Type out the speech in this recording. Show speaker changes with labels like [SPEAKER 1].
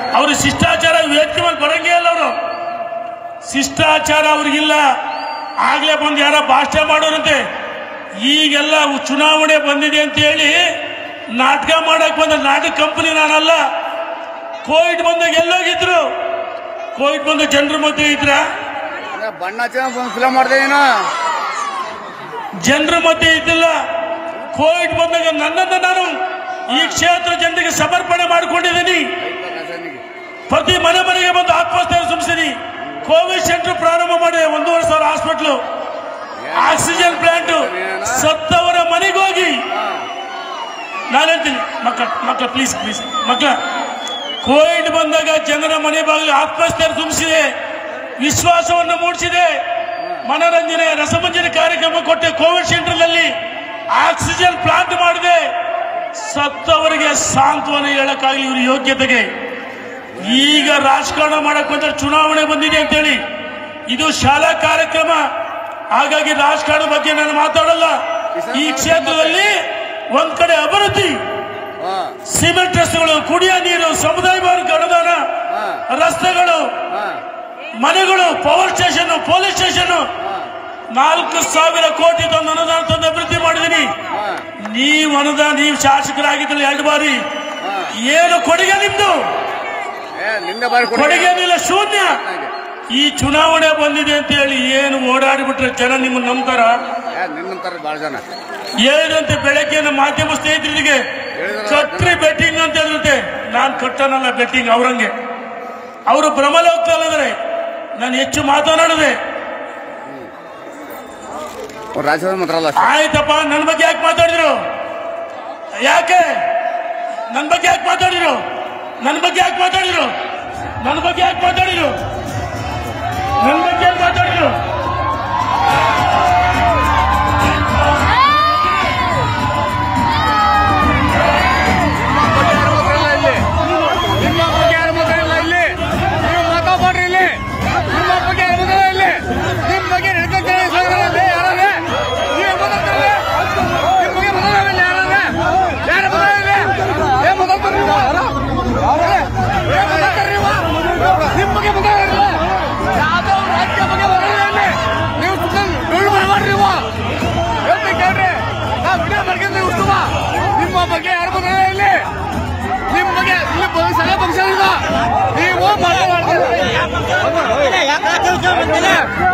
[SPEAKER 1] ಅವ್ರ ಶಿಷ್ಟಾಚಾರ ವೇದಿಕೆ ಮೇಲೆ ಬರಂಗೇ ಇಲ್ಲ ಅವರು ಶಿಷ್ಟಾಚಾರ ಅವ್ರಿಗಿಲ್ಲ ಆಗ್ಲೇ ಬಂದು ಯಾರ ಭಾಷಣ ಮಾಡೋರಂತೆ ಈಗೆಲ್ಲ ಚುನಾವಣೆ ಬಂದಿದೆ ಅಂತ ಹೇಳಿ ನಾಟಕ ಮಾಡಕ್ ಬಂದ ನಾಟಕ ಕಂಪನಿ ನಾನಲ್ಲ ಕೋವಿಡ್ ಬಂದಾಗ ಎಲ್ಲೋಗಿದ್ರು ಕೋವಿಡ್ ಬಂದ ಜನರ ಮಧ್ಯೆ ಇದ್ರ
[SPEAKER 2] ಅಂದ್ರೆ ಬಣ್ಣ ಹಚ್ಚಿ ಫಿಲಮ್ ಮಾಡಿದೆ ನೀನು
[SPEAKER 1] ಜನರ ಮಧ್ಯೆ ಇದ್ದಿಲ್ಲ ಕೋವಿಡ್ ಬಂದಾಗ ನನ್ನನ್ನು ನಾನು ಈ ಕ್ಷೇತ್ರ ಜನರಿಗೆ ಸಮರ್ಪಣೆ ಮಾಡಿಕೊಂಡಿದ್ದೀನಿ ಪ್ರತಿ ಮನೆ ಮನೆಗೆ ಬಂದು ಆತ್ಮಹತ್ಯೆ ಸುಮಿಸಿನಿ ಕೋವಿಡ್ ಸೆಂಟರ್ ಪ್ರಾರಂಭ ಮಾಡಿದೆ ಒಂದೂವರೆ ಸಾವಿರ ಹಾಸ್ಪಿಟ್ಲು ಆಕ್ಸಿಜನ್ ಪ್ಲಾಂಟ್ ಸತ್ತವರ ಮನೆಗೆ ಹೋಗಿ ನಾನು ಹೇಳ್ತೀನಿ ಮಕ್ಕಳ ಮಕ್ಕಳ ಪ್ಲೀಸ್ ಪ್ಲೀಸ್ ಮಕ್ಕಳ ಕೋವಿಡ್ ಬಂದಾಗ ಜನರ ಮನೆ ಬಾಗಿಲು ಆತ್ಮಹತ್ಯೆ ತುಂಬಿಸಿದೆ ವಿಶ್ವಾಸವನ್ನು ಮೂಡಿಸಿದೆ ಮನರಂಜನೆ ರಸಮಂಜನೆ ಕಾರ್ಯಕ್ರಮ ಕೊಟ್ಟೆ ಕೋವಿಡ್ ಸೆಂಟರ್ನಲ್ಲಿ ಆಕ್ಸಿಜನ್ ಪ್ಲಾಂಟ್ ಮಾಡಿದೆ ಸತ್ತವರಿಗೆ ಸಾಂತ್ವನ ಹೇಳಕ್ಕಾಗಲಿ ಇವ್ರ ಯೋಗ್ಯತೆಗೆ ಈಗ ರಾಜಕಾರಣ ಮಾಡಕ್ ಬಂದ್ರೆ ಚುನಾವಣೆ ಬಂದಿದೆ ಅಂತೇಳಿ ಇದು ಶಾಲಾ ಕಾರ್ಯಕ್ರಮ ಹಾಗಾಗಿ ರಾಜಕಾರಣ ಬಗ್ಗೆ ನಾನು ಮಾತಾಡಲ್ಲ ಈ ಕ್ಷೇತ್ರದಲ್ಲಿ ಒಂದ್ ಕಡೆ ಅಭಿವೃದ್ಧಿ
[SPEAKER 2] ಹಾ
[SPEAKER 1] ಸಿಮೆಂಟ್ ರಸ್ತೆಗಳು ಕುಡಿಯ ನೀರು ಸಮುದಾಯ ಭವನಕ್ಕೆ ಅನುದಾನ
[SPEAKER 2] ಹಾ.
[SPEAKER 1] ರಸ್ತೆಗಳು
[SPEAKER 2] ಹಾ
[SPEAKER 1] ಮನೆಗಳು ಪವರ್ ಸ್ಟೇಷನ್ ಪೊಲೀಸ್ ಸ್ಟೇಷನ್
[SPEAKER 2] ಹಾ
[SPEAKER 1] ನಾಲ್ಕು ಸಾವಿರ ಕೋಟಿ ತಂದು ಅನುದಾನ ತಂದು ಅಭಿವೃದ್ಧಿ ಮಾಡಿದೀನಿ
[SPEAKER 2] ಹಾ
[SPEAKER 1] ನೀವು ಅನುದಾನ ನೀವು ಶಾಸಕರಾಗಿದ್ದಲ್ಲಿ ಎರಡು ಬಾರಿ
[SPEAKER 2] ಹಾ.
[SPEAKER 1] ಏನು ಕೊಡುಗೆ ನಿಮ್ದು
[SPEAKER 2] ಏ ನಿಂದೆ ಬಾರಿ ಕೊಡಿ.
[SPEAKER 1] ಕೊಡುಗೆನಿಲ್ಲ ಶೂನ್ಯ ಈ ಚುನಾವಣೆ ಬಂದಿದೆ ಅಂತ ಹೇಳಿ ಏನು ಓಡಾಡಿಬಿಟ್ರೆ ಜನ ನಿಮ್ಮನ್ನ ನಂಬ್ತಾರ
[SPEAKER 2] ಏ ನಿನ್ನಂತಾರ ಬಾಳ ಜನ
[SPEAKER 1] ಹೇಳಿದಂತೆ ಬೆಳಗ್ಗೆ ನಮ್ಮ ಮಾಧ್ಯಮ ಸ್ನೇಹಿತರಿಗೆ ಕಟ್ರಿ ಬೆಟ್ಟಿಂಗ್ ಅಂತ ಹೇಳಿದಂತೆ ನಾನ್ ಕಟ್ಟನಲ್ಲ ಬೆಟ್ಟಿಂಗ್ ಅವ್ರಂಗೆ ಅವರು ಭ್ರಮಲೆ ಹೋಗ್ತಾ ಇದ್ದಾರೆ ನಾನು ಹೆಚ್ಚು ಮಾತನಾಡದೆ
[SPEAKER 2] ಅವ್ರು ರಾಜ್ಯದ ಮಾತ್ರಲ್ಲ
[SPEAKER 1] ಆಯ್ತಪ್ಪ ನನ್ನ ಬಗ್ಗೆ ಯಾಕೆ ಮಾತಾಡಿದ್ರು ಯಾಕೆ ನನ್ನ ಬಗ್ಗೆ ಯಾಕೆ ಮಾತಾಡಿದ್ರು ನನ್ನ ಬಗ್ಗೆ ಯಾಕೆ ಮಾತಾಡಿದ್ರು ನನ್ನ ಬಗ್ಗೆ ಯಾಕೆ ಮಾತಾಡಿದ್ರು ನನ್ನ ಬಗ್ಗೆ ಯಾಕೆ ಮಾತಾಡಿದ್ರು
[SPEAKER 2] ನಿಮ್ಮ ಬಗ್ಗೆ ಯಾರು ಮಾತಾಡಿಲ್ಲ ಇಲ್ಲಿ ನೀವು ಮಾತಾಡ್ಬೇಡ್ರಿ ಇಲ್ಲಿ ನಿಮ್ಮ ಬಗ್ಗೆ ಯಾರು ಮಾತಾಡಿಲ್ಲ ಇಲ್ಲಿ ನಿಮ್ಮ ಬಗ್ಗೆ ನಡ್ಕೊಂತಾರೆ ಯಾರೇ ನೀವು ಮಾತಾಡ್ತಾರೆ ನಿಮ್ಮ ಬಗ್ಗೆ ಮಾತಾಡಲ್ಲ ಯಾರೇ ಯಾರು ಮಾತಾಡಿಲ್ಲ ಏನ್ ಮಾತಾಡ್ತಾರೆ ನೀವು ಏನ್ ಮಾತಾಡ್ತಾರೆ ನೀವು ನಿಮ್ಮ ಬಗ್ಗೆ ಮಾತಾಡಿಲ್ಲ ಯಾವ್ದೋ ಒಂದು ರಾಜ್ಯ ಬಗ್ಗೆ ಮಾತಾಡಿಲ್ಲ ಇಲ್ಲಿ ನೀವು ಸುಮ್ಮನೆ ಸುಳ್ಳು ಮಾಡಬೇಡ್ರಿ ನೀವು ಹೇಳ್ತೀನಿ ಕೇಳ್ರಿ ನಾವು ವಿಡಿಯೋ ಮಾಡ್ಕೊಂಡ್ರೆ ಉತ್ತಮ ನಿಮ್ಮ ಬಗ್ಗೆ ಯಾರು ಮಾತಾಡಿಲ್ಲ ಇಲ್ಲಿ ನಿಮ್ಮ ಬಗ್ಗೆ ಇಲ್ಲಿ ಬ- ಸಲಹೆ ಫಂಕ್ಷನ್ ಇಲ್ಲ ನೀವು ಮಾತಾಡ್ತಾರೆ